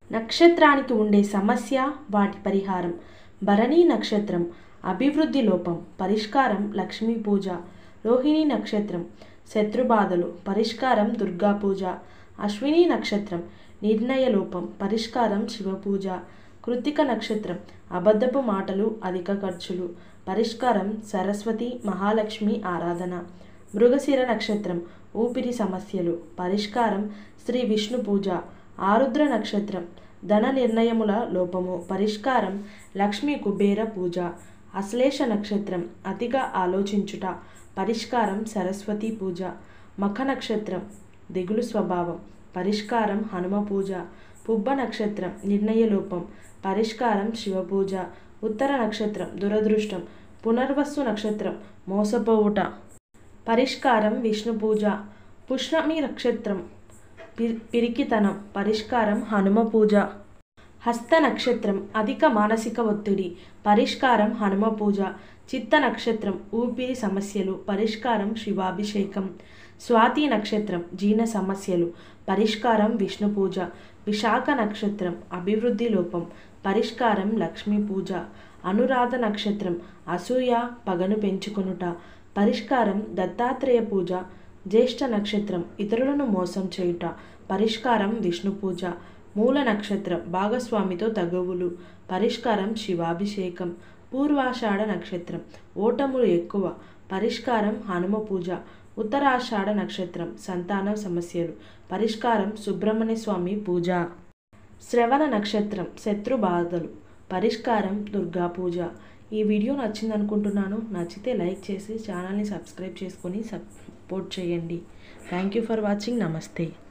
నక్షత్రానికి ఉండే సమస్య వాటి పరిహారం భరణీ నక్షత్రం అభివృద్ధి లోపం పరిష్కారం లక్ష్మీ పూజ రోహిణి నక్షత్రం శత్రుబాధలు పరిష్కారం దుర్గా పూజ అశ్విని నక్షత్రం నిర్ణయ లోపం పరిష్కారం శివపూజ కృత్తిక నక్షత్రం అబద్ధపు మాటలు అధిక ఖర్చులు పరిష్కారం సరస్వతి మహాలక్ష్మి ఆరాధన మృగశిర నక్షత్రం ఊపిరి సమస్యలు పరిష్కారం శ్రీ విష్ణు పూజ ఆరుద్ర నక్షత్రం ధన నిర్ణయముల లోపము పరిష్కారం లక్ష్మీ కుబేర పూజ అశ్లేష నక్షత్రం అతిగా ఆలోచించుట పరిష్కారం సరస్వతి పూజ మఖ నక్షత్రం దిగులు స్వభావం పరిష్కారం హనుమ పూజ పుబ్బ నక్షత్రం నిర్ణయ లోపం పరిష్కారం శివపూజ ఉత్తర నక్షత్రం దురదృష్టం పునర్వసు నక్షత్రం మోసపోవుట పరిష్కారం విష్ణు పూజ పుష్ణమి నక్షత్రం పి- పిరికితనం పరిష్కారం హనుమ పూజ హస్త నక్షత్రం అధిక మానసిక ఒత్తిడి పరిష్కారం హనుమ పూజ చిత్త నక్షత్రం ఊపిరి సమస్యలు పరిష్కారం శివాభిషేకం స్వాతి నక్షత్రం జీర్ణ సమస్యలు పరిష్కారం విష్ణు పూజ విశాఖ నక్షత్రం అభివృద్ధి లోపం పరిష్కారం లక్ష్మీ పూజ అనురాధ నక్షత్రం అసూయ పగను పెంచుకొనుట పరిష్కారం దత్తాత్రేయ పూజ జ్యేష్ఠ నక్షత్రం ఇతరులను మోసం చేయుట పరిష్కారం విష్ణు పూజ మూల నక్షత్రం భాగస్వామితో తగువులు పరిష్కారం శివాభిషేకం పూర్వాషాఢ నక్షత్రం ఓటములు ఎక్కువ పరిష్కారం హనుమ పూజ ఉత్తరాషాఢ నక్షత్రం సంతానం సమస్యలు పరిష్కారం సుబ్రహ్మణ్య స్వామి పూజ శ్రవణ నక్షత్రం శత్రు బాధలు పరిష్కారం దుర్గా పూజ ఈ వీడియో నచ్చింది అనుకుంటున్నాను నచ్చితే లైక్ చేసి ఛానల్ని సబ్స్క్రైబ్ చేసుకొని సపోర్ట్ చేయండి థ్యాంక్ యూ ఫర్ వాచింగ్ నమస్తే